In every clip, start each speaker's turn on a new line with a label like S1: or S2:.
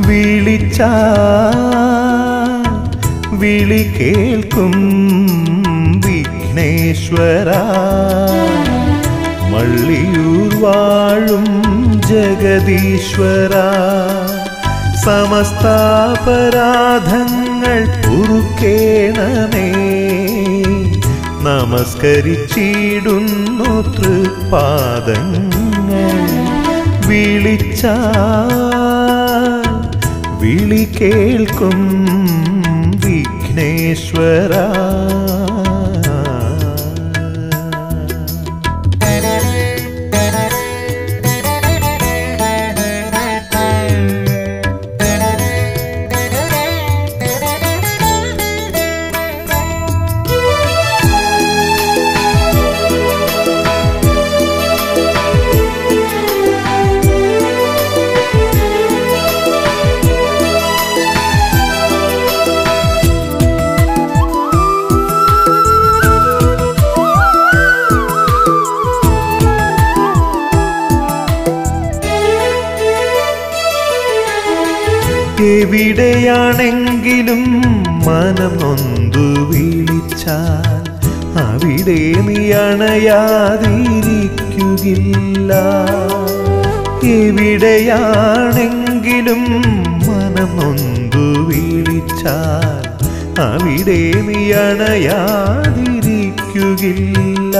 S1: വിളിച്ച വിളി കേൾക്കും വിഘ്നേശ്വര മള്ളിയൂർ വാഴും ജഗദീശ്വര സമസ്താപരാധങ്ങൾ പൊറുക്കേണമേ നമസ്കരിച്ചിടുന്നു തൃപ്പാദങ്ങൾ വിളിച്ച വിളി കേൾക്കും വിഘ്നേശ്വര എവിടെയാണെങ്കിലും മനം നൊന്തു വിളിച്ചാൽ അവിടെ നീ അണയാതിരിക്കുകയില്ല എവിടെയാണെങ്കിലും മനം നൊന്തു വിളിച്ചാൽ അവിടെ നീ അണയാതിരിക്കുകയില്ല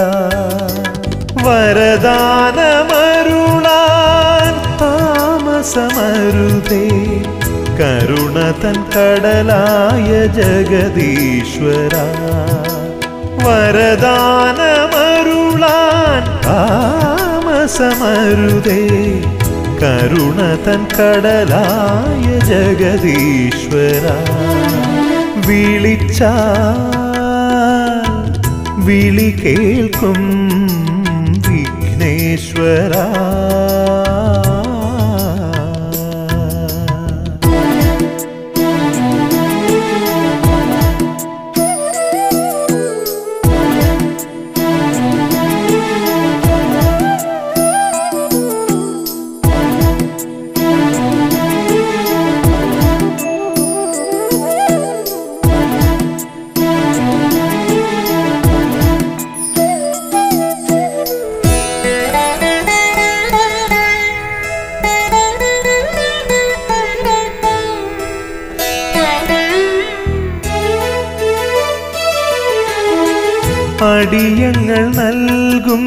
S1: വരദാനമരുളാൻ താമസമരുതേ കരുണ തൻ കടലായ ജഗദീശ്വര വരദാനമരുളാൻ താമസമരുതേ കരുണ തൻ കടലായ ജഗദീശ്വര വിളിച്ച വിളി കേൾക്കും വിഘ്നേശ്വര അടിയങ്ങൾ നൽകും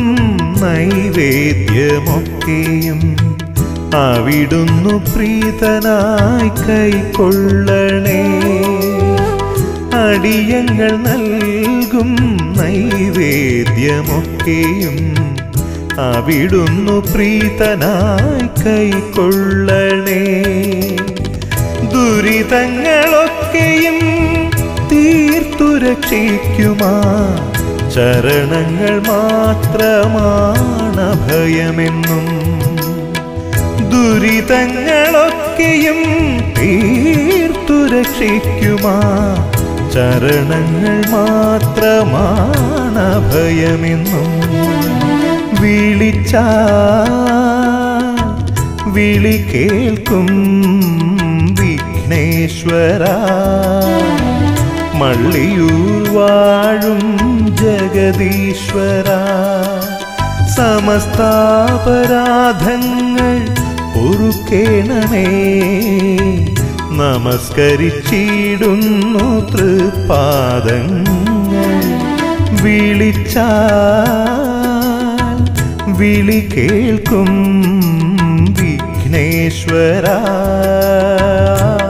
S1: നൈവേദ്യമൊക്കെയും അവിടുന്നു പ്രീതനായി കൈക്കൊള്ളണേ അടിയങ്ങൾ നൽകും നൈവേദ്യമൊക്കെയും അവിടുന്നു പ്രീതനായി കൈക്കൊള്ളണേ ദുരിതങ്ങളൊക്കെയും തീർത്തു രക്ഷിക്കുമാ ചരണങ്ങൾ മാത്രമാണ് ഭയമെന്നും ദുരിതങ്ങളൊക്കെയും തീർത്തു രക്ഷിക്കുമാ ചരണങ്ങൾ മാത്രമാണ് ഭയമെന്നും വിളിച്ച വിളി കേൾക്കും വിഘ്നേശ്വര മള്ളിയൂർ വാഴും ജഗദീശ്വര സമസ്താപരാധങ്ങൾ പൊറുക്കേണമേ നമസ്കരിച്ചിടുന്നു തൃപ്പാദങ്ങൾ വിളിച്ചാൽ വിളി കേൾക്കും വിഘ്നേശ്വര